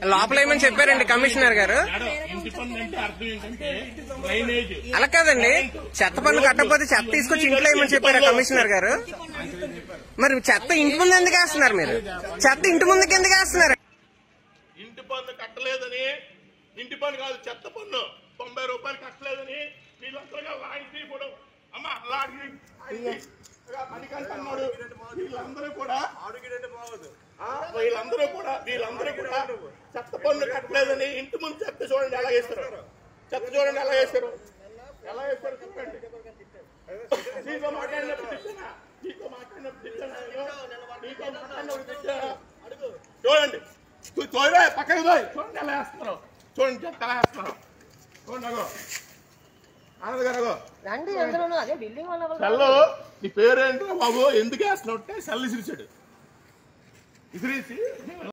లోపల ఏమని చెప్పారండి కమిషనర్ గారు మేడం ఇంటి పన్ను అంటే అర్థం ఏంటంటే డ్రైనేజ్ అలా కాదండి చెత్త పన్ను కట్టకపోతే చెత్త తీసుకొచ్చి ఇంట్లో ఏమని చెప్పారా కమిషనర్ గారు మరి చెత్త ఇంటి ముందు ఎందుకు వేస్తున్నారు మీరు చెత్త ఇంటి ముందుకు ఎందుకు వేస్తున్నారు ఇంటి పన్ను కట్టలేదని ఇంటి పన్ను కాదు చెత్త పన్ను తొంభై రూపాయలు కట్టలేదని వీళ్ళందరూ లాగి తీయకూడదు అమ్మా లాగి పనికంటున్నాడు వీళ్ళందరూ కూడా ఆ, వీళ్ళందరూ కూడా వీళ్ళందరూ కూడా చెత్త పన్ను కట్టలేదని ఇంటి ముందు చెత్త చూడండి ఎలా వేస్తారు చెత్త చూడండి ఎలా వేస్తారు ఎలా వేస్తారు చెప్పండి నీతో మాట్లాడినప్పుడు తిట్టానా? నీతో మాట్లాడినప్పుడు తిట్టానా నేను? నీతో మాట్లాడినప్పుడు తిట్టానా? చూడండి తు- తోయవే పక్కకి తోయ్ చూడండి ఎలా వేస్తున్నారు చూడండి చెత్త ఎలా వేస్తున్నారు చూడండి అగో ఆనంద్ గారు అగో రండి ఎందులోనూ అదే బిల్డింగ్ వల్ల సెల్లు నీ పేరేంట్రా బాబు ఎందుకు వేస్తున్నావు అంటే సెల్ ఇసిరిచాడు ఇసిరేసి